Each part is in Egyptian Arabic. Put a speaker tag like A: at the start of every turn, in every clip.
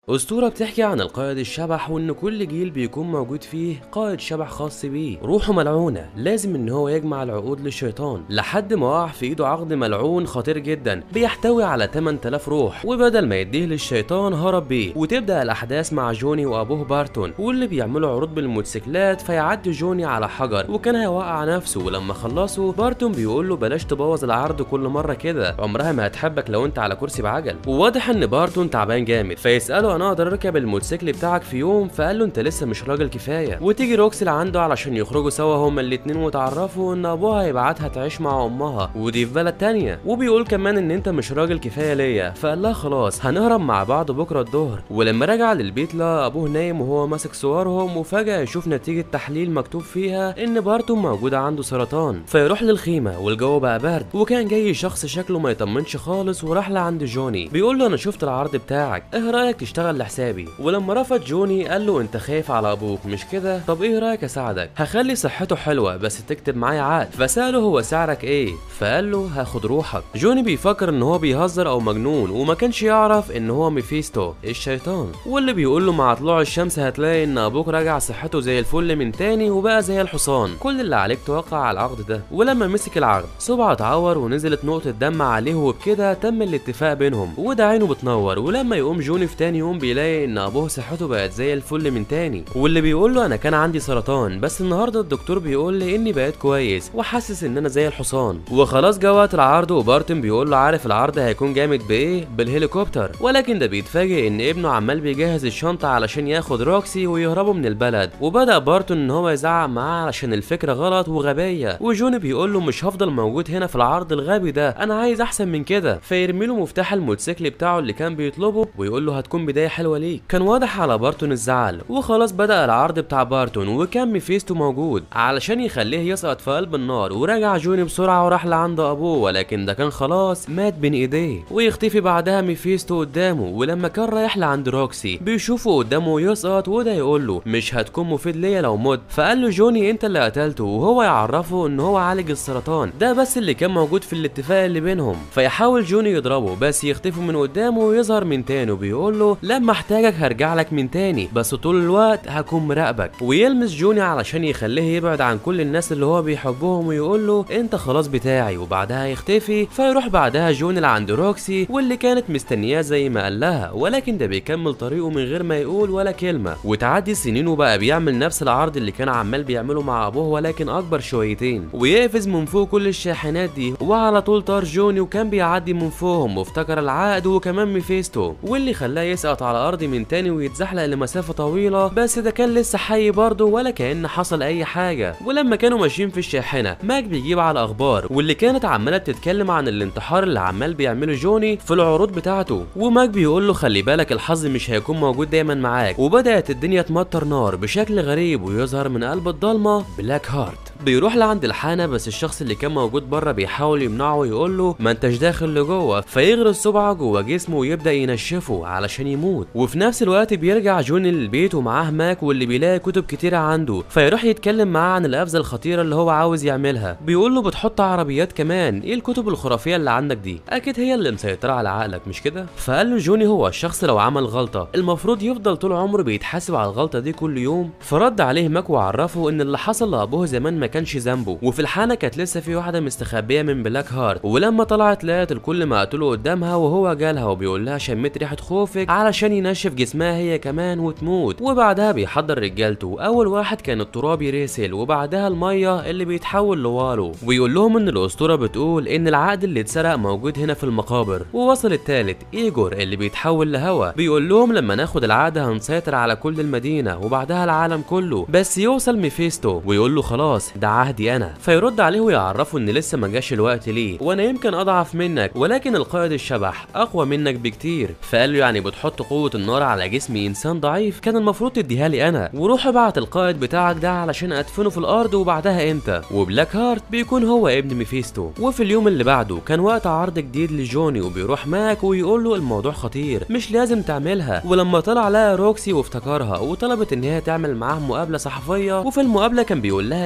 A: أسطورة بتحكي عن القائد الشبح وإن كل جيل بيكون موجود فيه قائد شبح خاص بيه روحه ملعونة لازم إن هو يجمع العقود للشيطان لحد ما وقع في إيده عقد ملعون خطير جدا بيحتوي على 8000 روح وبدل ما يديه للشيطان هرب بيه وتبدأ الأحداث مع جوني وأبوه بارتون واللي بيعملوا عروض بالموتوسيكلات فيعدي جوني على حجر وكان هيوقع نفسه ولما خلصوا بارتون بيقول له بلاش تبوظ العرض كل مرة كده عمرها ما هتحبك لو أنت على كرسي بعجل وواضح إن بارتون تعبان جامد فيسأله انا اقدر اركب الموتوسيكل بتاعك في يوم فقال له انت لسه مش راجل كفايه وتيجي روكسي لعنده علشان يخرجوا سوا هما الاتنين وتعرفوا ان ابوها هيبعتها تعيش مع امها ودي في بلد تانية وبيقول كمان ان انت مش راجل كفايه ليا فقال لها خلاص هنهرب مع بعض بكره الظهر ولما رجع للبيت لقى ابوه نايم وهو ماسك صورهم وفجاه يشوف نتيجه تحليل مكتوب فيها ان بارتون موجود عنده سرطان فيروح للخيمه والجو بقى برد وكان جاي شخص شكله ما يطمنش خالص وراح لعند جوني بيقول له انا شفت العرض بتاعك ايه رايك تشتغل لحسابي ولما رفض جوني قال له انت خايف على ابوك مش كده طب ايه رايك اساعدك هخلي صحته حلوه بس تكتب معايا عقد فساله هو سعرك ايه فقال له هاخد روحك جوني بيفكر ان هو بيهزر او مجنون وما كانش يعرف ان هو ميفيستو الشيطان واللي بيقول له مع طلوع الشمس هتلاقي ان ابوك رجع صحته زي الفل من تاني وبقى زي الحصان كل اللي عليك توقع على العقد ده ولما مسك العقد صبعه اتعور ونزلت نقطه دم عليه وبكده تم الاتفاق بينهم وده عينه بتنور ولما يقوم جوني في تاني يوم بيلاقي ان ابوه صحته بقت زي الفل من تاني واللي بيقول له انا كان عندي سرطان بس النهارده الدكتور بيقول لي اني بقيت كويس وحاسس ان انا زي الحصان وخلاص جه وقت العرض وبارتن بيقول له عارف العرض هيكون جامد بايه بالهليكوبتر ولكن ده بيتفاجئ ان ابنه عمال بيجهز الشنطه علشان ياخد روكسي ويهربوا من البلد وبدا بارتون ان هو يزعق معاه علشان الفكره غلط وغبيه وجوني بيقول له مش هفضل موجود هنا في العرض الغبي ده انا عايز احسن من كده فيرمي له مفتاح الموتوسيكل بتاعه اللي كان بيطلبه ويقول له هتكون بدايه حلوه ليك كان واضح على بارتون الزعل وخلاص بدأ العرض بتاع بارتون وكان ميفيستو موجود علشان يخليه يسقط في قلب النار ورجع جوني بسرعة وراح لعند أبوه ولكن ده كان خلاص مات بين إيديه ويختفي بعدها ميفيستو قدامه ولما كان رايح لعند روكسي بيشوفه قدامه يسقط وده يقول له مش هتكون مفيد ليا لو مت فقال له جوني انت اللي قتلته وهو يعرفه ان هو عالج السرطان ده بس اللي كان موجود في الاتفاق اللي بينهم فيحاول جوني يضربه بس يختفي من قدامه ويظهر من تاني وبيقول له لما احتاجك هرجع لك من تاني بس طول الوقت هكون مراقبك ويلمس جوني علشان يخليه يبعد عن كل الناس اللي هو بيحبهم ويقول له انت خلاص بتاعي وبعدها يختفي فيروح بعدها جوني لعند روكسي واللي كانت مستنياه زي ما قال لها ولكن ده بيكمل طريقه من غير ما يقول ولا كلمه وتعدي السنين وبقى بيعمل نفس العرض اللي كان عمال بيعمله مع ابوه ولكن اكبر شويتين ويقفز من فوق كل الشاحنات دي وعلى طول طار جوني وكان بيعدي من فوقهم وافتكر العقد وكمان ميفيستو واللي خلاه يسقط على الارض من تاني ويتزحلق لمسافه طويله بس ده كان لسه حي برضه ولا كأن حصل اي حاجه ولما كانوا ماشيين في الشاحنه ماك بيجيب على الاخبار واللي كانت عماله بتتكلم عن الانتحار اللي عمال بيعمله جوني في العروض بتاعته وماك بيقول له خلي بالك الحظ مش هيكون موجود دايما معاك وبدات الدنيا تمطر نار بشكل غريب ويظهر من قلب الضلمه بلاك هارت بيروح لعند الحانه بس الشخص اللي كان موجود بره بيحاول يمنعه ويقول له ما انتش داخل لجوه فيغرس صبعه جوه جسمه ويبدا ينشفه علشان يموت وفي نفس الوقت بيرجع جوني للبيت ومعاه ماك واللي بيلاقي كتب كتيره عنده فيروح يتكلم معاه عن القفزه الخطيره اللي هو عاوز يعملها بيقول له بتحط عربيات كمان ايه الكتب الخرافيه اللي عندك دي اكيد هي اللي مسيطره على عقلك مش كده فقال له جوني هو الشخص لو عمل غلطه المفروض يفضل طول عمره بيتحاسب على الغلطه دي كل يوم فرد عليه ماك وعرفه ان اللي حصل لابوه زمان ما كانش ذنبه وفي الحانه كانت لسه في واحده مستخبيه من بلاك هارت ولما طلعت لقت الكل مقتول قدامها وهو جالها وبيقول لها شميت ريحه خوفك علشان ينشف جسمها هي كمان وتموت وبعدها بيحضر رجالته اول واحد كان الترابي ريسل وبعدها الميه اللي بيتحول لوالو ويقول لهم ان الاسطوره بتقول ان العقد اللي اتسرق موجود هنا في المقابر ووصل التالت ايجور اللي بيتحول لهوا بيقول لهم لما ناخد العقد هنسيطر على كل المدينه وبعدها العالم كله بس يوصل ميفيستو ويقول له خلاص ده عهدي انا فيرد عليه ويعرفه ان لسه ما جاش الوقت ليه وانا يمكن اضعف منك ولكن القائد الشبح اقوى منك بكتير فقال له يعني بتحط قوه النار على جسمي انسان ضعيف كان المفروض تديها لي انا وروح ابعت القائد بتاعك ده علشان ادفنه في الارض وبعدها انت وبلاك هارت بيكون هو ابن ميفيستو وفي اليوم اللي بعده كان وقت عرض جديد لجوني وبيروح ماك ويقول له الموضوع خطير مش لازم تعملها ولما طلع لها روكسي وافتكرها وطلبت ان هي تعمل معاه مقابله صحفيه وفي المقابله كان بيقول لها انت جميله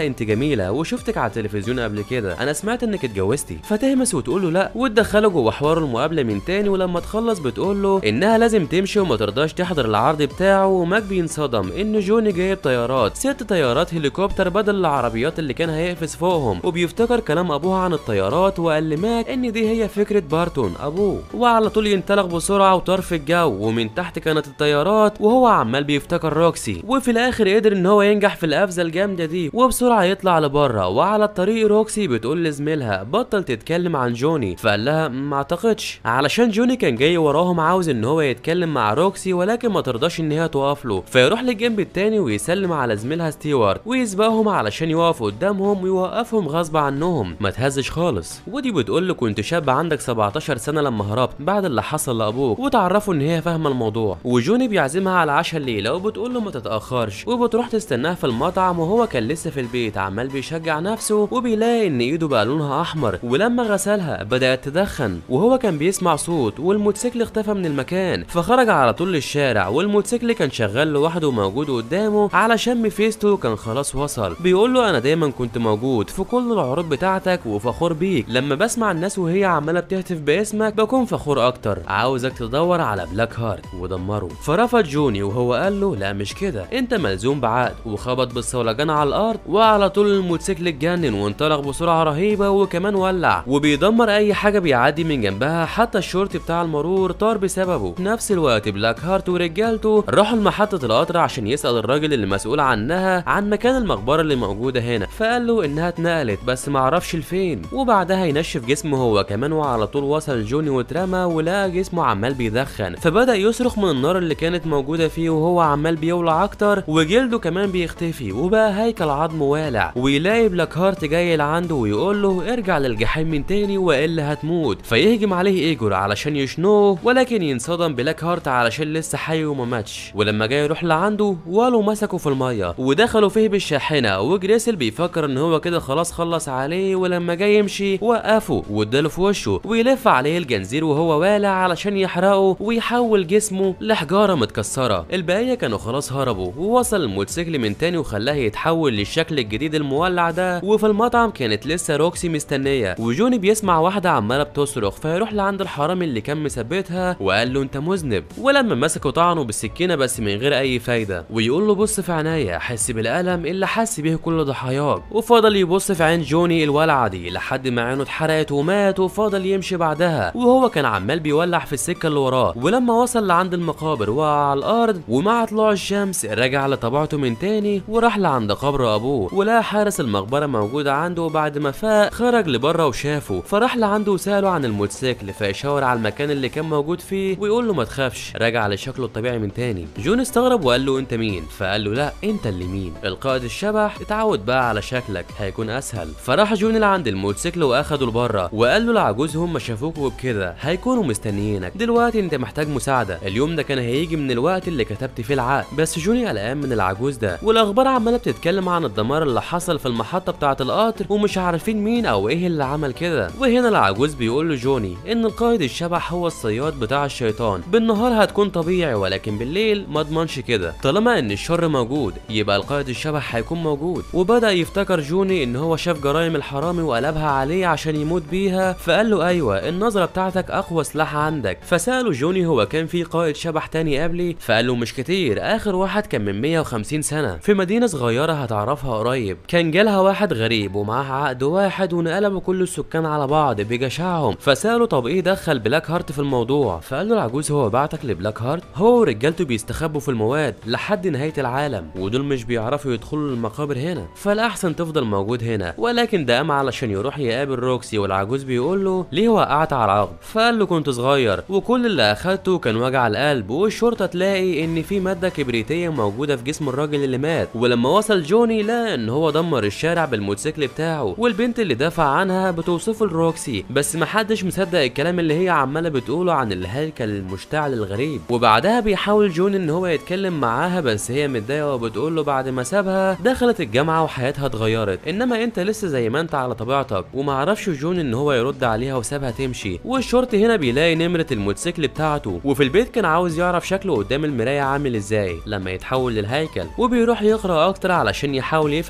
A: جميله وشفتك على التلفزيون قبل كده انا سمعت انك اتجوزتي فتهمس وتقول له لا وتدخله جوه حوار المقابله من تاني ولما تخلص بتقول له انها لازم تمشي وما ترضاش تحضر العرض بتاعه وماك بينصدم ان جوني جايب طيارات ست طيارات هليكوبتر بدل العربيات اللي كان هيقفز فوقهم وبيفتكر كلام ابوها عن الطيارات وقال لماك ان دي هي فكره بارتون ابوه وعلى طول ينطلق بسرعه وطار في الجو ومن تحت كانت الطيارات وهو عمال بيفتكر روكسي وفي الاخر قدر ان هو ينجح في القفزه الجامده دي وبسرعه يطلع لبره وعلى الطريق روكسي بتقول لزميلها بطل تتكلم عن جوني فقال لها ما اعتقدش علشان جوني كان جاي وراهم عاوز ان هو يتكلم مع روكسي ولكن ما ترضاش ان هي توقف له فيروح للجنب التاني ويسلم على زميلها ستيوارت ويسبقهم علشان يقف قدامهم ويوقفهم غصب عنهم ما تهزش خالص ودي بتقول له كنت شاب عندك 17 سنه لما هربت بعد اللي حصل لابوك وتعرفوا ان هي فاهمه الموضوع وجوني بيعزمها على عشاء الليله وبتقول له ما تتاخرش وبتروح تستناه في المطعم وهو كان لسه في البيت عمال بيشجع نفسه وبيلاقي ان ايده بقى لونها احمر ولما غسلها بدات تدخن وهو كان بيسمع صوت والموتوسيكل اختفى من المكان فخرج على طول للشارع والموتوسيكل كان شغال لوحده موجود قدامه علشان ميفيستو كان خلاص وصل بيقول له انا دايما كنت موجود في كل العروض بتاعتك وفخور بيك لما بسمع الناس وهي عماله بتهتف باسمك بكون فخور اكتر عاوزك تدور على بلاك هارت ودمره فرفض جوني وهو قال له لا مش كده انت ملزوم بعقد وخبط بالصولجان على الارض وعلى طول الموتوسيكل اتجنن وانطلق بسرعه رهيبه وكمان ولع وبيدمر اي حاجه بيعدي من جنبها حتى الشرطي بتاع المرور طار بسببه في نفس الوقت بلاك هارت ورجالته راحوا لمحطه القطر عشان يسال الراجل اللي مسؤول عنها عن مكان المقبره اللي موجوده هنا فقال له انها اتنقلت بس معرفش لفين وبعدها ينشف جسمه هو كمان وعلى طول وصل جوني واترمى ولقى جسمه عمال بيدخن فبدا يصرخ من النار اللي كانت موجوده فيه وهو عمال بيولع اكتر وجلده كمان بيختفي وبقى هيكل عظم والع ويلاقي بلاك هارت جاي لعنده ويقول له ارجع للجحيم من تاني والا هتموت فيهجم عليه ايجور علشان يشنوه ولكن ينصدم بلاك هارت علشان لسه حي وما ماتش ولما جاي يروح لعنده والو مسكه في الميه ودخلوا فيه بالشاحنه وجريسل بيفكر ان هو كده خلاص خلص عليه ولما جاي يمشي وقفه واداله في وشه ويلف عليه الجنزير وهو والع علشان يحرقه ويحول جسمه لحجاره متكسره البقيه كانوا خلاص هربوا ووصل الموتوسيكل من تاني وخلاه يتحول للشكل الجديد المولع ده وفي المطعم كانت لسه روكسي مستنيه وجوني بيسمع واحده عماله بتصرخ فيروح لعند الحرامي اللي كان مثبتها وقال له انت مذنب ولما مسكه طعنه بالسكينه بس من غير اي فايده ويقول له بص في عينيا حس بالالم اللي حس بيه كل ضحاياك وفضل يبص في عين جوني الولعه دي لحد ما عينه اتحرقت ومات وفضل يمشي بعدها وهو كان عمال بيولع في السكه اللي وراه ولما وصل لعند المقابر وقع على الارض ومع طلوع الشمس رجع لطبيعته من تاني وراح لعند قبر ابوه ولقى حارس المقبره موجود عنده وبعد ما فاق خرج لبره وشافه فراح لعنده وساله عن الموتوسيكل فيشاور على المكان اللي كان موجود فيه ويقول له ما تخافش رجع لشكله الطبيعي من تاني جون استغرب وقال له انت مين فقال له لا انت اللي مين القائد الشبح اتعود بقى على شكلك هيكون اسهل فراح جون لعند الموتوسيكل واخده لبره وقال له العجوز هم شافوك وبكده هيكونوا مستنيينك دلوقتي انت محتاج مساعده اليوم ده كان هيجي من الوقت اللي كتبت فيه العقد بس جوني قلقان من العجوز ده والاخبار عماله بتتكلم عن الدمار اللي حصل في المحطه بتاعه القطر ومش عارفين مين او ايه اللي عمل كده وهنا العجوز بيقول له جوني ان القائد الشبح هو الصياد بتاع الشيطان بالنهار هتكون طبيعي ولكن بالليل ما اضمنش كده طالما ان الشر موجود يبقى القائد الشبح هيكون موجود وبدا يفتكر جوني ان هو شاف جرائم الحرامي وقلبها عليه عشان يموت بيها فقال له ايوه النظره بتاعتك اقوى سلاح عندك فساله جوني هو كان في قائد شبح تاني قبلي فقال له مش كتير اخر واحد كان من 150 سنه في مدينه صغيره هتعرفها قريب كان جالها واحد غريب ومعاه عقد واحد ونقلبوا كل السكان على بعض بجشعهم فساله طب ايه دخل بلاك هارت في الموضوع فقال له العجوز هو بعتك لبلاك هارت هو ورجالته بيستخبوا في المواد لحد نهايه العالم ودول مش بيعرفوا يدخلوا المقابر هنا فالاحسن تفضل موجود هنا ولكن ده قام علشان يروح يقابل روكسي والعجوز بيقول له ليه وقعت على العقد فقال له كنت صغير وكل اللي اخدته كان وجع القلب والشرطه تلاقي ان في ماده كبريتيه موجوده في جسم الراجل اللي مات ولما وصل جوني لقى ان هو دمر الشارع بالموتوسيكل بتاعه والبنت اللي دافع عنها بتوصفه لروكسي بس محدش مصدق الكلام اللي هي عماله بتقوله عن الهيكل المشتعل الغريب وبعدها بيحاول جون ان هو يتكلم معاها بس هي متضايقه وبتقول له بعد ما سابها دخلت الجامعه وحياتها اتغيرت انما انت لسه زي ما انت على طبيعتك ومعرفش جون ان هو يرد عليها وسابها تمشي والشرطي هنا بيلاقي نمره الموتوسيكل بتاعته وفي البيت كان عاوز يعرف شكله قدام المرايه عامل ازاي لما يتحول للهيكل وبيروح يقرا اكتر علشان يحاول يفهم ايه اللي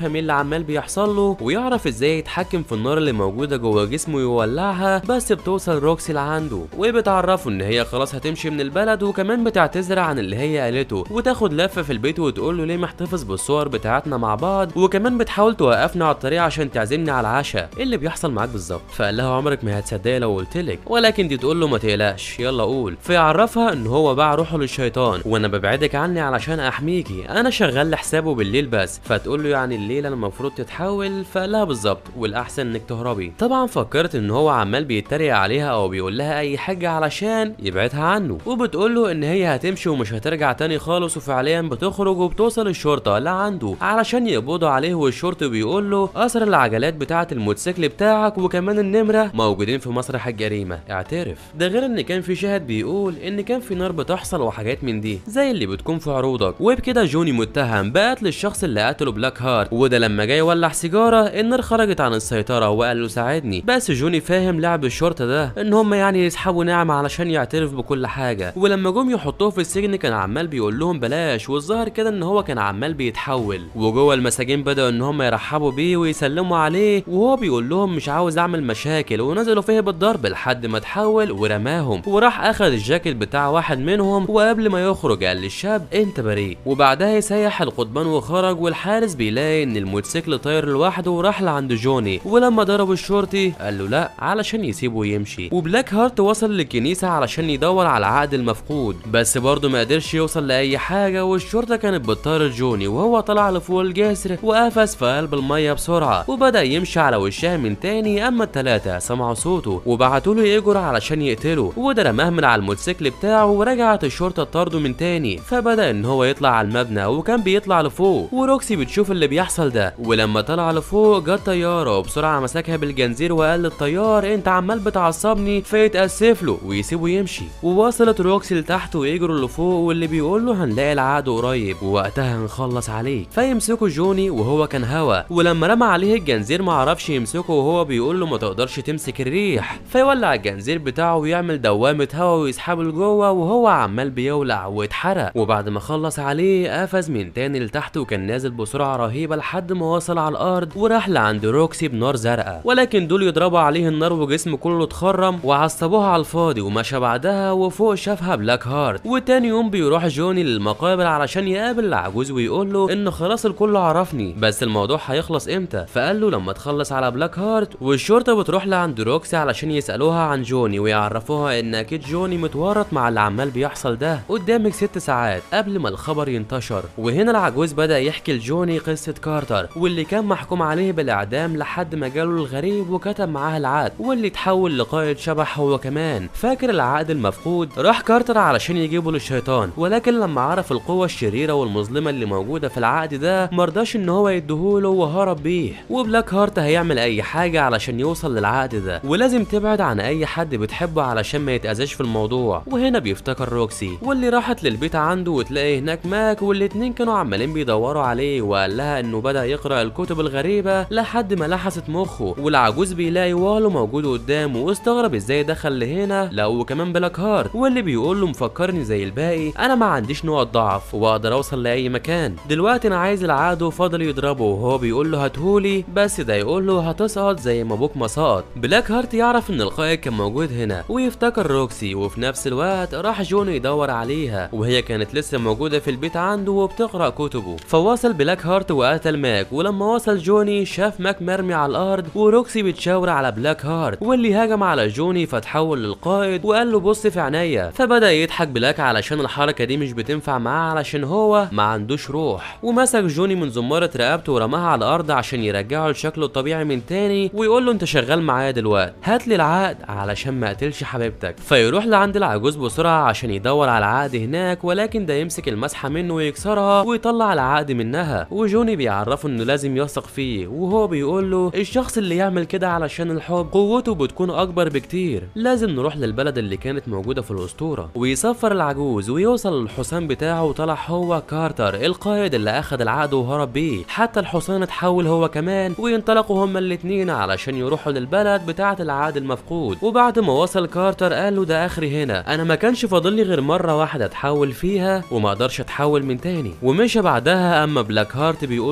A: عمال بيحصل له ويعرف ازاي يتحكم في النار اللي موجوده جوه جسمه ويولعها بس بتوصل روكسي لعنده وبتعرفه ان هي خلاص هتمشي من البلد وكمان بتعتذر عن اللي هي قالته وتاخد لفه في البيت وتقول له ليه محتفظ بالصور بتاعتنا مع بعض وكمان بتحاول توقفني على الطريق عشان تعزمني على العشاء ايه اللي بيحصل معاك بالظبط فقال لها عمرك ما هتصدقي لو قلت لك ولكن دي تقول له ما تقلقش يلا قول فيعرفها ان هو باع روحه للشيطان وانا ببعدك عني علشان احميكي انا شغال لحسابه بالليل بس فتقول له يعني الليله المفروض تتحول فقال لها بالظبط والاحسن انك تهربي طبعا فكرت ان هو عمال بيتريق عليها او بيقول لها اي حاجه علشان يبعدها عنه وبتقول له ان هي هتمشي ومش هترجع تاني خالص وفعليا بتخرج وبتوصل الشرطه لعنده علشان يقبضوا عليه والشرطي بيقول له اثر العجلات بتاعه الموتوسيكل بتاعك وكمان النمره موجودين في مسرح الجريمه اعترف ده غير ان كان في شاهد بيقول ان كان في نار بتحصل وحاجات من دي زي اللي بتكون في عروضك وبكده جوني متهم بقتل الشخص اللي قتله بلاك هارت وده لما جاي يولع سيجاره النار خرجت عن السيطره وقال له ساعدني بس جوني فاهم لعب الشرطه ده ان هم يعني يسحبوا نعم علشان يعترف بكل حاجه ولما جم يحطوه في السجن كان عمال بيقول لهم بلاش والظاهر كده ان هو كان عمال بيتحول وجوه المساجين بدأوا ان هم يرحبوا بيه ويسلموا عليه وهو بيقول لهم مش عاوز اعمل مشاكل ونزلوا فيه بالضرب لحد ما اتحول ورماهم وراح اخذ الجاكيت بتاع واحد منهم وقبل ما يخرج قال للشاب انت بريء وبعدها يسيح القضبان وخرج والحارس بيلاقي ان الموتوسيكل طاير لوحده وراح لعند جوني ولما ضرب الشرطي قال له لا علشان يسيبه يمشي وبلاك هارت وصل للكنيسه علشان يدور على العقد المفقود بس برضه ما قدرش يوصل لاي حاجه والشرطه كانت بتطارد جوني وهو طلع لفوق الجسر وقفز في قلب الميه بسرعه وبدا يمشي على وشها من تاني اما التلاته سمعوا صوته وبعتوا له يجري علشان يقتله وده رماه من على الموتوسيكل بتاعه ورجعت الشرطه تطارده من تاني فبدا ان هو يطلع على المبنى وكان بيطلع لفوق وروكسي بتشوف اللي بيحصل ده ولما طلع لفوق جت طياره وبسرعه مسكها بالجنزير وقال للطيار انت عمال بتعصبني فيتاسف له ويسيبه يمشي ووصلت روكسي لتحت ويجروا لفوق واللي بيقول له هنلاقي العقد قريب ووقتها هنخلص عليك فيمسكوا جوني وهو كان هوا ولما رمى عليه الجنزير ما عرفش يمسكه وهو بيقول له ما تقدرش تمسك الريح فيولع الجنزير بتاعه ويعمل دوامه هوا ويسحبه لجوه وهو عمال بيولع واتحرق وبعد ما خلص عليه قفز من تاني لتحت وكان نازل بسرعه رهيبه لحد ما وصل على الارض وراح لعند روكسي بنار زرقاء ولكن دول يضربوا عليه النار وجسمه كله اتخرم وعصبوها على الفاضي ومشى بعدها وفوق شافها بلاك هارت وتاني يوم بيروح جوني للمقابر علشان يقابل العجوز ويقول له ان خلاص الكل عرفني بس الموضوع هيخلص امتى فقال له لما تخلص على بلاك هارت والشرطه بتروح لعند روكسي علشان يسالوها عن جوني ويعرفوها ان اكيد جوني متورط مع اللي عمال بيحصل ده قدامك ست ساعات قبل ما الخبر ينتشر وهنا العجوز بدا يحكي لجوني قصه كارتر واللي كان محكوم عليه بالاعدام لحد ما جاله الغريب وكتب معاه العقد واللي اتحول لقائد شبح هو كمان فاكر العقد المفقود راح كارتر علشان يجيبه للشيطان ولكن لما عرف القوه الشريره والمظلمه اللي موجوده في العقد ده مرضاش ان هو يديهوله وهرب بيه وبلاك هارت هيعمل اي حاجه علشان يوصل للعقد ده ولازم تبعد عن اي حد بتحبه علشان ما يتاذاش في الموضوع وهنا بيفتكر روكسي واللي راحت للبيت عنده وتلاقي هناك ماك والاتنين كانوا عمالين بيدوروا عليه وقال لها انه بدا يقرا الكتب الغريبه لحد ما لحست مخه والعجوز بيلاقي والو موجود قدامه واستغرب ازاي دخل لهنا لا وكمان بلاك هارت واللي بيقول له مفكرني زي الباقي انا ما عنديش نقط ضعف واقدر اوصل لاي مكان دلوقتي انا عايز العقد وفضل يضربه وهو بيقول له هاتهولي بس ده يقول له هتسقط زي ما ابوك ما سقط بلاك هارت يعرف ان القائد كان موجود هنا ويفتكر روكسي وفي نفس الوقت راح جون يدور عليها وهي كانت لسه موجوده في البيت عنده وبتقرا كتبه فوصل بلاك هارت وقتل ماك ولما وصل جوني شاف ماك مرمي على الارض وروكسي بتشاور على بلاك هارت واللي هجم على جوني فتحول للقائد وقال له بص في عينيا فبدا يضحك بلاك علشان الحركه دي مش بتنفع معاه علشان هو ما عندوش روح ومسك جوني من زماره رقبته ورماها على الارض عشان يرجعه لشكله الطبيعي من تاني ويقول له انت شغال معايا دلوقتي هات لي العقد علشان ما اقتلش حبيبتك فيروح لعند العجوز بسرعه عشان يدور على العقد هناك ولكن ده يمسك المسحه منه ويكسرها ويطلع العقد منها وجوني بيعرفه انه لازم يثق فيه وهو بيقول له الشخص اللي يعمل كده علشان الحب قوته بتكون اكبر بكتير لازم نروح للبلد اللي كانت موجوده في الاسطوره ويسفر العجوز ويوصل للحصان بتاعه وطلع هو كارتر القائد اللي اخذ العقد وهرب بيه حتى الحصان اتحول هو كمان وينطلقوا هما الاتنين علشان يروحوا للبلد بتاعه العقد المفقود وبعد ما وصل كارتر قال له ده اخري هنا انا ما كانش فاضل لي غير مره واحده اتحول فيها وما اقدرش اتحول من تاني ومشى بعدها اما بلاك هارت بيقول له والو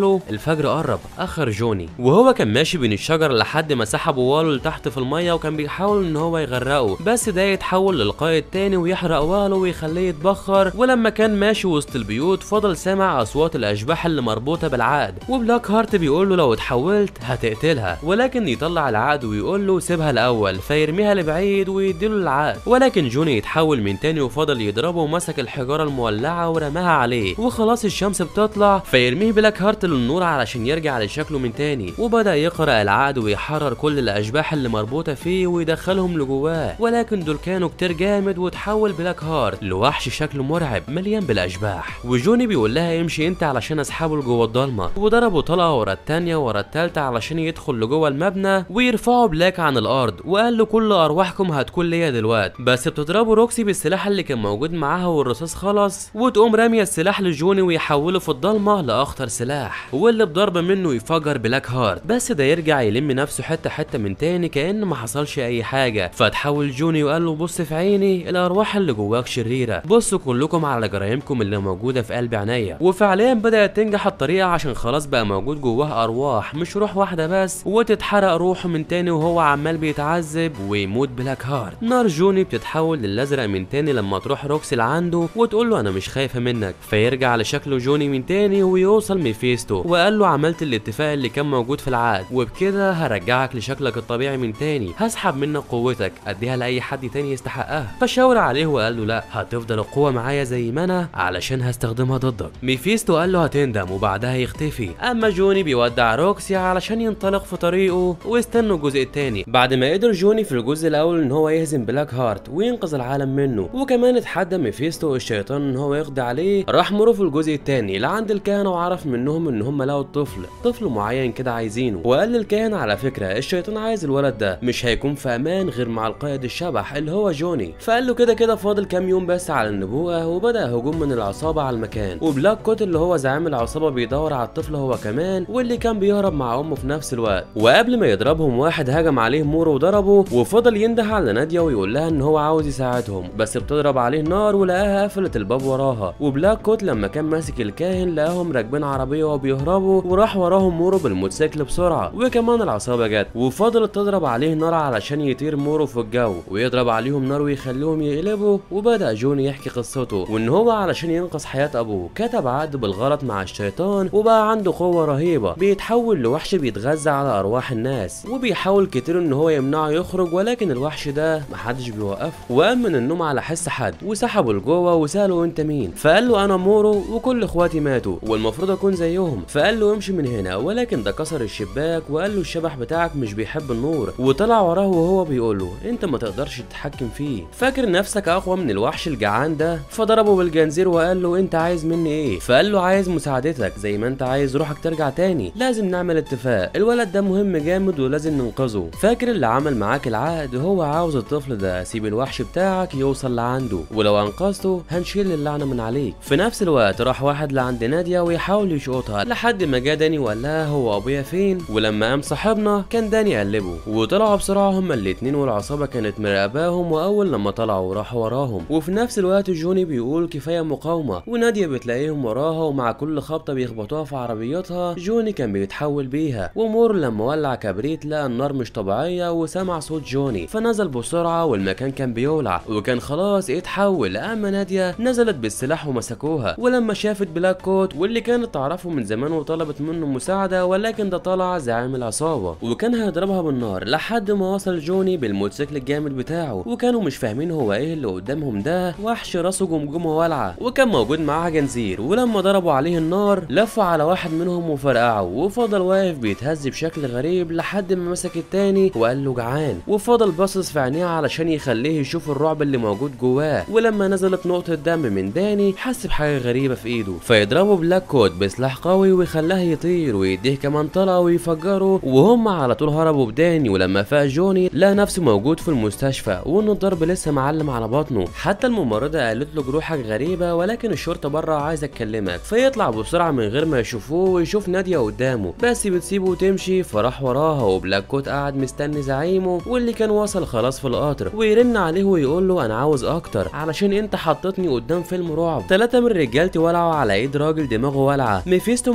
A: له الفجر قرب اخر جوني وهو كان ماشي بين الشجر لحد ما سحبوا والو لتحت في الميه وكان بيحاول ان هو يغرقه بس ده يتحول للقائد تاني ويحرق والو ويخليه يتبخر ولما كان ماشي وسط البيوت فضل سامع اصوات الاشباح اللي مربوطه بالعقد وبلاك هارت بيقول له لو اتحولت هتقتلها ولكن يطلع العقد ويقول له سيبها الاول فيرميها لبعيد ويديله العقد ولكن جوني يتحول من تاني وفضل يضربه ومسك الحجاره المولعه ورماها عليه وخلاص الشمس بتطلع فيرميه بلاك هارت للنور علشان يرجع لشكله من تاني وبدا يقرا العقد ويحرر كل الاشباح اللي مربوطه فيه ويدخلهم لجواه ولكن دول كانوا كتير جامد وتحول بلاك هارت لوحش شكله مرعب مليان بالاشباح وجوني بيقول لها امشي انت علشان اسحبه لجوه الضلمه وضربوا طلقه ورا التانيه ورا التالته علشان يدخل لجوه المبنى ويرفعوا بلاك عن الارض وقال له كل ارواحكم هتكون ليا دلوقتي بس بتضربوا روكسي بالسلاح اللي كان موجود معاها والرصاص خلص وتقوم راميه السلاح لجوني ويحوله في الضلمه لاخطر سلاح واللي بضربه منه يفجر بلاك هارت بس ده يرجع يلم نفسه حته حته من تاني كان ما حصلش اي حاجه فتحول جوني وقال له بص في عيني الارواح اللي جواك شريره بصوا كلكم على جرايمكم اللي موجوده في قلب عينيا وفعليا بدات تنجح الطريقه عشان خلاص بقى موجود جواه ارواح مش روح واحده بس وتتحرق روحه من تاني وهو عمال بيتعذب ويموت بلاك هارت نار جوني بتتحول للازرق من تاني لما تروح روكسي لعنده وتقول له انا مش خايفه منك فيرجع لشكله جوني من تاني ويوصل ميفيستو وقال له عملت الاتفاق اللي كان موجود في العقد وبكده هرجعك لشكلك الطبيعي من تاني هسحب منك قوتك اديها لاي حد تاني يستحقها فشاور عليه وقال له لا هتفضل القوه معايا زي ما انا علشان هستخدمها ضدك ميفيستو قال له هتندم وبعدها يختفي اما جوني بيودع روكسي علشان ينطلق في طريقه واستنوا الجزء التاني بعد ما قدر جوني في الجزء الاول ان هو يهزم بلاك هارت وينقذ العالم منه وكمان اتحدى ميفيستو الشيطان ان هو يقضي عليه راح مرو في الجزء التاني لعند الكهنه وعرف منهم ان هم لقوا الطفل طفل معين كده عايزينه وقال للكاهن على فكره الشيطان عايز الولد ده مش هيكون في امان غير مع القائد الشبح اللي هو جوني فقال له كده كده فاضل كام يوم بس على النبوءه وبدا هجوم من العصابه على المكان وبلاك كوت اللي هو زعيم العصابه بيدور على الطفل هو كمان واللي كان بيهرب مع امه في نفس الوقت وقبل ما يضربهم واحد هجم عليه مورو وضربه وفضل ينده على ناديه ويقول لها ان هو عاوز يساعدهم بس بتضرب عليه نار ولقاها قفلت الباب وراها وبلاك كوت لما كان ماسك الكاهن لقاهم راكبين عربيه وبيهربوا وراح وراهم مورو بالموتوسيكل بسرعه وكمان العصابه جت وفضلت تضرب عليه نار علشان يطير مورو في الجو ويضرب عليهم نار ويخليهم يقلبوا وبدا جوني يحكي قصته وان هو علشان ينقذ حياه ابوه كتب عقد بالغلط مع الشيطان وبقى عنده قوه رهيبه بيتحول لوحش بيتغذى على ارواح الناس وبيحاول كتير ان هو يمنعه يخرج ولكن الوحش ده محدش بيوقفه وقام من النوم على حس حد وسحبه لجوه وساله انت مين فقال له انا مورو وكل اخواتي ماتوا والمفروض اكون زيهم فقال له امشي من هنا ولكن ده كسر الشباك وقال له الشبح بتاعك مش بيحب النور وطلع وراه وهو بيقول له انت ما تقدرش تتحكم فيه فاكر نفسك اقوى من الوحش الجعان ده فضربه بالجنزير وقال له انت عايز مني ايه فقال له عايز مساعدتك زي ما انت عايز روحك ترجع تاني لازم نعمل اتفاق الولد ده مهم جامد ولازم ننقذه فاكر اللي عمل معاك العقد هو عاوز الطفل ده سيب الوحش بتاعك يوصل لعنده ولو انقذته هنشيل اللعنه من عليك في نفس الوقت راح واحد لعند ناديه ويحاول يشقطها لحد ما جه داني وقال لها هو ابويا فين ولما قام صاحبنا كان داني قلبه وطلعوا بسرعه هما الاتنين والعصابه كانت مراقباهم واول لما طلعوا راحوا وراهم وفي نفس الوقت جوني بيقول كفايه مقاومه وناديه بتلاقيهم وراها ومع كل خبطه بيخبطوها في عربيتها جوني كان بيتحول بيها ومور لما ولع كبريت لقى النار مش طبيعيه وسمع صوت جوني فنزل بسرعه والمكان كان بيولع وكان خلاص اتحول اما ناديه نزلت بالسلاح ومسكوها ولما شافت بلاك كوت واللي كانت تعرفه من زمان وطلبت منه مساعده ولكن ده طلع زعيم العصابه وكان هيضربها بالنار لحد ما وصل جوني بالموتوسيكل الجامد بتاعه وكانوا مش فاهمين هو ايه اللي قدامهم ده وحش راسه جمجمه والعه وكان موجود معاه جنزير ولما ضربوا عليه النار لفوا على واحد منهم وفرقعه وفضل واقف بيتهز بشكل غريب لحد ما مسك التاني وقال له جعان وفضل باصص في عينيه علشان يخليه يشوف الرعب اللي موجود جواه ولما نزلت نقطه دم من داني حس بحاجه غريبه في ايده فيضربه بلاك كوت بسلاح قوي ويخلاه يطير ويديه كمان طلقه ويفجره وهم على طول هربوا بداني ولما فاق جوني لقى نفسه موجود في المستشفى وان الضرب لسه معلم على بطنه حتى الممرضه قالت له جروحك غريبه ولكن الشرطه بره عايزه تكلمك فيطلع بسرعه من غير ما يشوفوه ويشوف ناديه قدامه بس بتسيبه وتمشي فراح وراها وبلاك كوت قاعد مستني زعيمه واللي كان وصل خلاص في القطر ويرن عليه ويقول له انا عاوز اكتر علشان انت حطيتني قدام فيلم رعب ثلاثه من رجالتي ولعوا على ايد راجل دماغه ولعه ميفيستو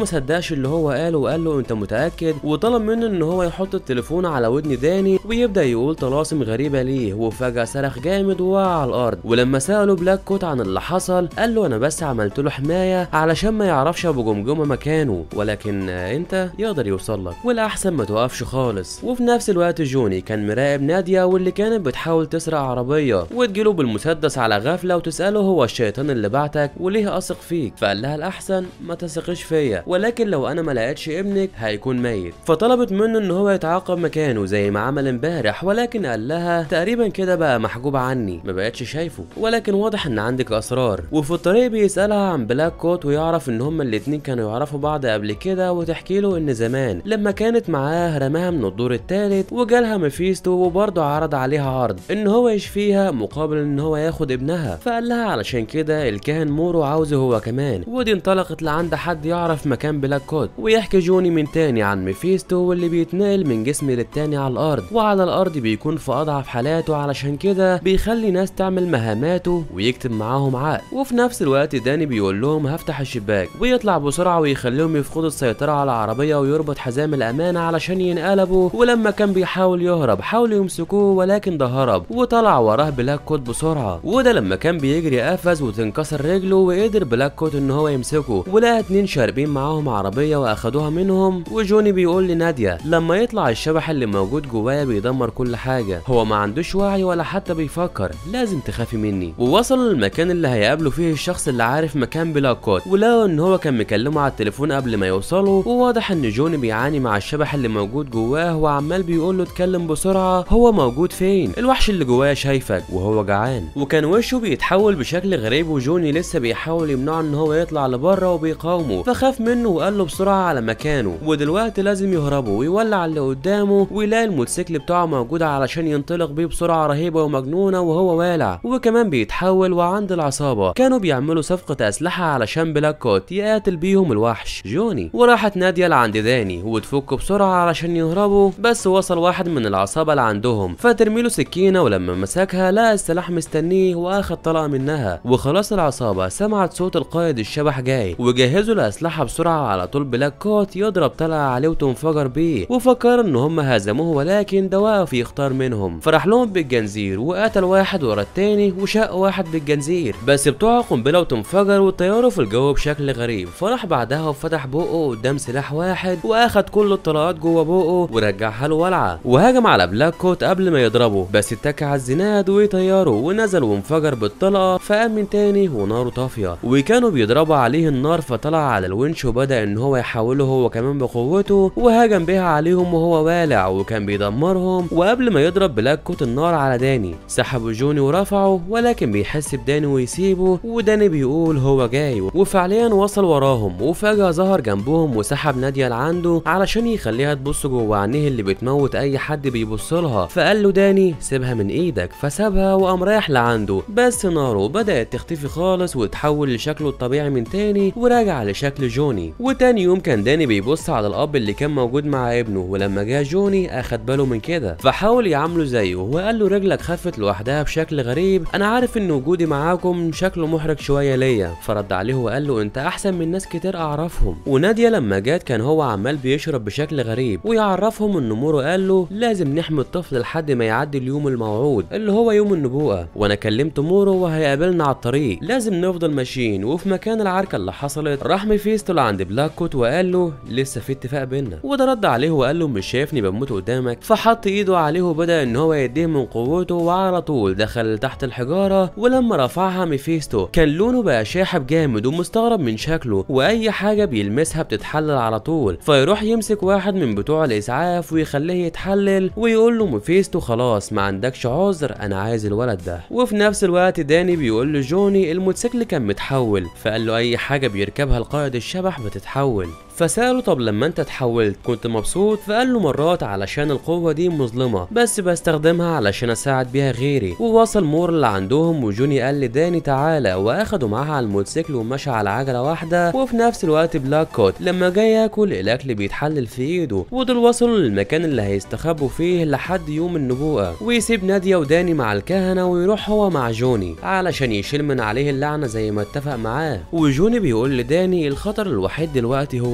A: ما صدقش اللي هو قاله وقال له انت متاكد وطلب منه ان هو يحط التليفون على ودن داني ويبدا يقول طلاسم غريبه ليه وفجاه صرخ جامد ووقع على الارض ولما ساله بلاك كوت عن اللي حصل قال له انا بس عملت له حمايه علشان ما يعرفش ابو جمجمه مكانه ولكن انت يقدر يوصل لك والاحسن ما توقفش خالص وفي نفس الوقت جوني كان مراقب ناديه واللي كانت بتحاول تسرق عربيه وتجيله بالمسدس على غفله وتساله هو الشيطان اللي بعتك وليه اثق فيك فقال لها الاحسن ما تثقش فيا ولكن لو انا ما لقيتش ابنك هيكون ميت فطلبت منه ان هو يتعاقب مكانه زي ما عمل امبارح ولكن قال لها تقريبا كده بقى محجوب عني ما بقتش شايفه ولكن واضح ان عندك اسرار وفي الطريق بيسالها عن بلاك كوت ويعرف ان هما الاتنين كانوا يعرفوا بعض قبل كده وتحكي له ان زمان لما كانت معاه رماها من الدور التالت وجالها ميفيستو وبرضه عرض عليها عرض ان هو يشفيها مقابل ان هو ياخد ابنها فقال لها علشان كده الكاهن مورو عاوزه هو كمان ودي انطلقت لعند حد يعرف مكان بلاك كوت ويحكي جوني من تاني عن ميفيستو واللي بيتنقل من جسم للتاني على الارض وعلى الارض بيكون في اضعف حالاته علشان كده بيخلي ناس تعمل مهاماته ويكتب معاهم عقد وفي نفس الوقت داني بيقول لهم هفتح الشباك ويطلع بسرعه ويخليهم يفقدوا السيطره على العربيه ويربط حزام الامانه علشان ينقلبوا ولما كان بيحاول يهرب حاولوا يمسكوه ولكن ده هرب وطلع وراه بلاك كوت بسرعه وده لما كان بيجري قفز وتنكسر رجله وقدر بلاك كوت ان هو يمسكه ولقى اتنين شاربين معاهم عربيه واخدوها منهم وجوني بيقول لناديه لما يطلع الشبح اللي موجود جوايا بيدمر كل حاجه هو ما عندوش وعي ولا حتى بيفكر لازم تخافي مني ووصلوا للمكان اللي هيقابلوا فيه الشخص اللي عارف مكان بلاك كوت ولقوا ان هو كان مكلمه على التليفون قبل ما يوصلوا وواضح ان جوني بيعاني مع الشبح اللي موجود جواه وعمال بيقول له اتكلم بسرعه هو موجود فين الوحش اللي جواه شايفك وهو جعان وكان وشه بيتحول بشكل غريب وجوني لسه بيحاول يمنعه ان هو يطلع لبره وبيقاومه فخاف منه وقال له بسرعه على مكانه ودلوقتي لازم يهربوا ويولع اللي قدامه ويلاقي الموتوسيكل بتاعه موجود علشان ينطلق بيه بسرعه رهيبه ومجنونه وهو والع وكمان بيتحول وعند العصابه كانوا بيعملوا صفقه اسلحه علشان بلاك كوت يقاتل بيهم الوحش جوني وراحت ناديه لعند داني وتفكه بسرعه علشان يهربوا بس وصل واحد من العصابه لعندهم فترميله سكينه ولما مسكها لقى السلاح مستنيه واخد طلقه منها وخلاص العصابه سمعت صوت القائد الشبح جاي وجهزوا الاسلحه بسرعه على طول بلاك كوت يضرب طلقه عليه وتنفجر بيه وفكر ان هم هزموه ولكن ده وقف يختار منهم فراح لهم بالجنزير وقتل واحد ورا التاني وشق واحد بالجنزير بس بتوع قنبله وتنفجر وطياره في الجو بشكل غريب فراح بعدها وفتح بقه قدام سلاح واحد واخد كل الطلقات جوه بقه ورجعها له ولعه وهجم على بلاك كوت قبل ما يضربه بس اتكى على الزناد ويطيره ونزل وانفجر بالطلقه فقام من تاني وناره طافيه وكانوا بيضربوا عليه النار فطلع على الونش وبدا ان هو يحوله هو كمان بقوته وهجم بيها عليهم وهو والع وكان بيدمرهم وقبل ما يضرب بلاك كوت النار على داني سحبوا جوني ورفعه ولكن بيحس بداني ويسيبه وداني بيقول هو جاي وفعليا وصل وراهم وفجاه ظهر جنبهم وسحب ناديه لعنده علشان يخليها تبص جوه عينيه اللي بتموت اي حد بيبص لها فقال له داني سيبها من ايدك فسابها وقام رايح لعنده بس ناره بدات تختفي خالص وتحول لشكله الطبيعي من تاني وراجع لشكل جوني وتاني يوم كان داني بيبص على الاب اللي كان موجود مع ابنه ولما جه جوني اخد باله من كده فحاول يعامله زيه وقال له رجلك خفت لوحدها بشكل غريب انا عارف ان وجودي معاكم شكله محرج شويه ليا فرد عليه وقال له انت احسن من ناس كتير اعرفهم وناديه لما جت كان هو عمال بيشرب بشكل غريب ويعرفهم ان مورو قال له لازم نحمي الطفل لحد ما يعدي اليوم الموعود اللي هو يوم النبوءه وانا كلمت مورو وهيقابلنا على الطريق لازم نفضل ماشيين وفي مكان العركه اللي حصلت راح ميفيستو عند بلاك كوت وقال له لسه في اتفاق بينا وده رد عليه وقال له مش شايفني بموت قدامك فحط ايده عليه وبدا ان هو يديه من قوته وعلى طول دخل تحت الحجاره ولما رفعها ميفيستو كان لونه بقى شاحب جامد ومستغرب من شكله واي حاجه بيلمسها بتتحلل على طول فيروح يمسك واحد من بتوع الاسعاف ويخليه يتحلل ويقول له ميفيستو خلاص ما عندكش عذر انا عايز الولد ده وفي نفس الوقت داني بيقول لجوني الموتوسيكل كان متحول فقال له اي حاجه بيركبها القائد الشبح بتتحول فسأله طب لما انت اتحولت كنت مبسوط فقال له مرات علشان القوة دي مظلمة بس بستخدمها علشان اساعد بيها غيري ووصل مور اللي عندهم وجوني قال لداني تعالى واخدوا معاها على الموتوسيكل ومشى على عجلة واحدة وفي نفس الوقت بلاك كوت لما جاي ياكل الاكل بيتحلل في ايده ودول وصلوا للمكان اللي هيستخبوا فيه لحد يوم النبوءة ويسيب نادية وداني مع الكهنة ويروح هو مع جوني علشان يشيل من عليه اللعنة زي ما اتفق معاه وجوني بيقول لداني الخطر الوحيد دلوقتي هو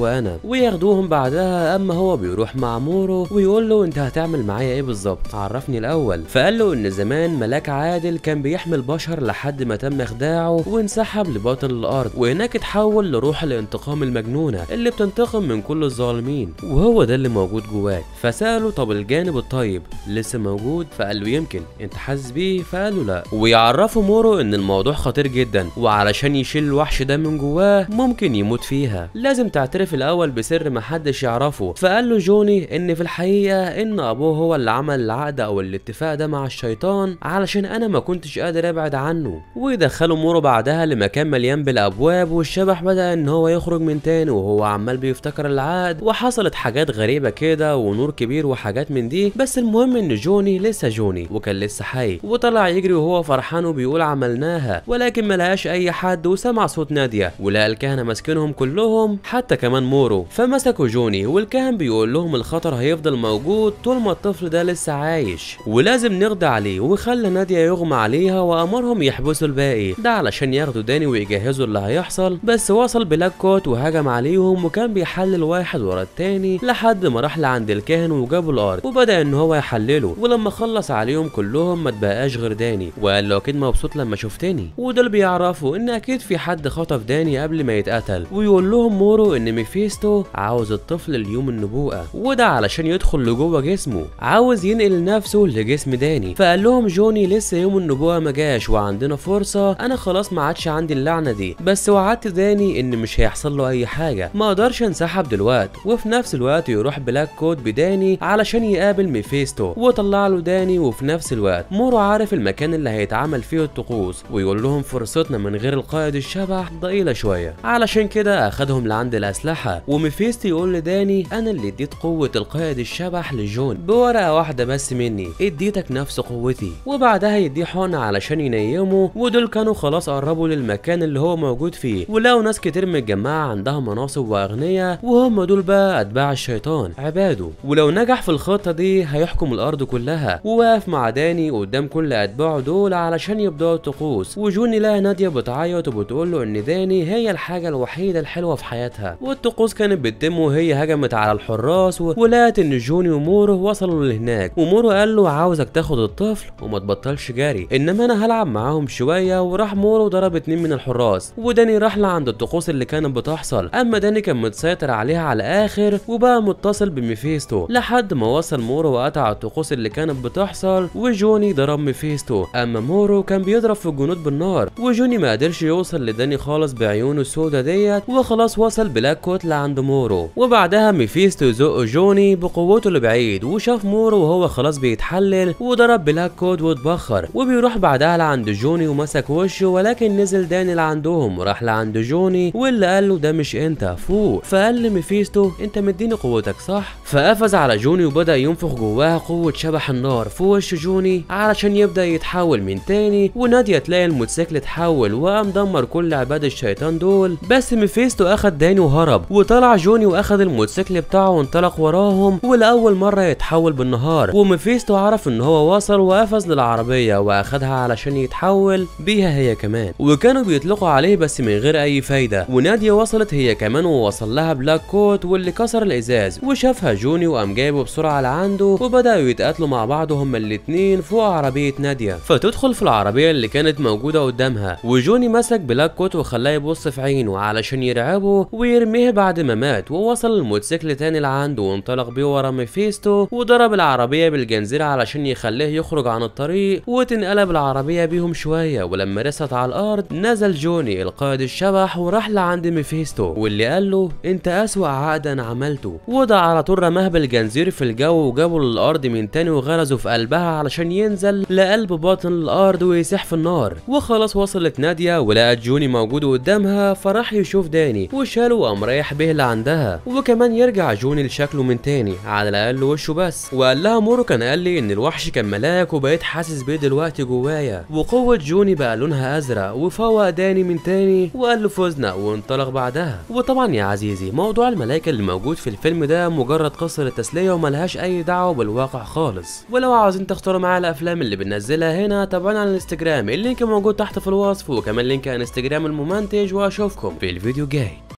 A: وانا وياخدوهم بعدها اما هو بيروح مع مورو ويقول له انت هتعمل معايا ايه بالظبط عرفني الاول فقال له ان زمان ملاك عادل كان بيحمي البشر لحد ما تم خداعه وانسحب لباطن الارض وهناك اتحول لروح الانتقام المجنونه اللي بتنتقم من كل الظالمين وهو ده اللي موجود جواك فساله طب الجانب الطيب لسه موجود فقال له يمكن انت حاسس بيه فقال له لا ويعرفوا مورو ان الموضوع خطير جدا وعلشان يشيل الوحش ده من جواه ممكن يموت فيها لازم تعترف الاول بسر محدش يعرفه فقال له جوني ان في الحقيقه ان ابوه هو اللي عمل العقد او الاتفاق ده مع الشيطان علشان انا ما كنتش قادر ابعد عنه ويدخلوا مورو بعدها لمكان مليان بالابواب والشبح بدا ان هو يخرج من تاني وهو عمال بيفتكر العقد وحصلت حاجات غريبه كده ونور كبير وحاجات من دي بس المهم ان جوني لسه جوني وكان لسه حي وطلع يجري وهو فرحان وبيقول عملناها ولكن ما لقاش اي حد وسمع صوت ناديه ولقى الكهنه ماسكينهم كلهم حتى كمان مورو فمسكوا جوني والكاهن بيقول لهم الخطر هيفضل موجود طول ما الطفل ده لسه عايش ولازم نقضي عليه وخلى ناديه يغمى عليها وامرهم يحبسوا الباقي ده علشان ياخدوا داني ويجهزوا اللي هيحصل بس وصل بلاك كوت وهجم عليهم وكان بيحلل واحد ورا التاني لحد ما راح لعند الكاهن وجابوا الارض وبدا ان هو يحلله ولما خلص عليهم كلهم ما تبقاش غير داني وقال له اكيد مبسوط لما شفتني ودول بيعرفوا ان اكيد في حد خطف داني قبل ما يتقتل ويقول لهم مورو ان ميفيستو عاوز الطفل ليوم النبوءه وده علشان يدخل لجوه جسمه عاوز ينقل نفسه لجسم داني فقال لهم جوني لسه يوم النبوءه ما جاش وعندنا فرصه انا خلاص ما عادش عندي اللعنه دي بس وعدت داني ان مش هيحصل له اي حاجه ما اقدرش انسحب دلوقتي وفي نفس الوقت يروح بلاك كوت بداني علشان يقابل ميفيستو وطلع له داني وفي نفس الوقت مورو عارف المكان اللي هيتعمل فيه الطقوس ويقول لهم فرصتنا من غير القائد الشبح ضئيله شويه علشان كده اخدهم لعند الاسلحه وميفيستو يقول لداني انا اللي اديت قوه القائد الشبح لجون بورقه واحده بس مني اديتك نفس قوتي وبعدها يديه حقنه علشان ينيمه ودول كانوا خلاص قربوا للمكان اللي هو موجود فيه ولقوا ناس كتير متجمعه عندها مناصب واغنياء وهم دول بقى اتباع الشيطان عباده ولو نجح في الخطه دي هيحكم الارض كلها وواقف مع داني قدام كل اتباعه دول علشان يبداوا الطقوس وجوني لقى ناديه بتعيط وبتقول له ان داني هي الحاجه الوحيده الحلوه في حياتها والطقوس كانت بتتم وهي هجمت على الحراس و- ولقت ان جوني ومورو وصلوا لهناك ومورو قال له عاوزك تاخد الطفل وما تبطلش جري انما انا هلعب معاهم شويه وراح مورو ضرب اتنين من الحراس وداني راح لعند الطقوس اللي كانت بتحصل اما داني كان متسيطر عليها على الاخر وبقى متصل بميفيستو لحد ما وصل مورو وقطع الطقوس اللي كانت بتحصل وجوني ضرب ميفيستو اما مورو كان بيضرب في الجنود بالنار وجوني ما قدرش يوصل لداني خالص بعيونه السودا ديت وخلاص وصل بلاك كوت لعند مورو وبعدها ميفيستو يزق جوني بقوته لبعيد وشاف مورو وهو خلاص بيتحلل وضرب بلاك كوت واتبخر وبيروح بعدها لعند جوني ومسك وشه ولكن نزل داني لعندهم وراح لعند جوني واللي قال له ده مش انت فوق فقال لميفيستو انت مديني قوتك صح فقفز على جوني وبدا ينفخ جواها قوه شبح النار في وش جوني علشان يبدا يتحول من تاني وناديه تلاقي الموتوسيكل اتحول وقام دمر كل عباد الشيطان دول بس ميفيستو اخد داني وهرب وطلع جوني واخد الموتوسيكل بتاعه وانطلق وراهم ولاول مره يتحول بالنهار وميفيستو عرف ان هو وصل وقفز للعربيه واخدها علشان يتحول بيها هي كمان وكانوا بيطلقوا عليه بس من غير اي فايده وناديه وصلت هي كمان ووصل لها بلاك كوت واللي كسر الازاز وشافها جوني وقام جايبه بسرعه لعنده وبداوا يتقاتلوا مع بعض هما الاتنين فوق عربيه ناديه فتدخل في العربيه اللي كانت موجوده قدامها وجوني مسك بلاك كوت وخلاه يبص في عينه علشان يرعبه ويرميه بعد ما مات ووصل الموتوسيكل تاني لعنده وانطلق بيه ورا ميفيستو وضرب العربيه بالجنزيره علشان يخليه يخرج عن الطريق وتنقلب العربيه بيهم شويه ولما رست على الارض نزل جوني القائد الشبح وراح لعند ميفيستو واللي قال له انت اسوأ عقد انا عملته وده على طول رماه بالجنزير في الجو وجابه للارض من تاني وغرزه في قلبها علشان ينزل لقلب باطن الارض ويسيح في النار وخلاص وصلت ناديه ولقت جوني موجود قدامها فراح يشوف داني وشاله وقام رايح به لعندها وكمان يرجع جوني لشكله من تاني على الاقل وشه بس وقال لها مورو كان قال لي ان الوحش كان ملاك وبقيت حاسس بيه دلوقتي جوايا وقوه جوني بقى لونها ازرق وفوق داني من تاني وقال له فزنا وانطلق بعدها وطبعا يا عزيزي موضوع الملائكه اللي موجود في الفيلم ده مجرد قصه للتسليه وملهاش اي دعوه بالواقع خالص ولو عاوزين تختاروا معايا الافلام اللي بننزلها هنا تابعونا على الانستجرام اللينك موجود تحت في الوصف وكمان لينك انستجرام الممنتج واشوفكم في الفيديو الجاي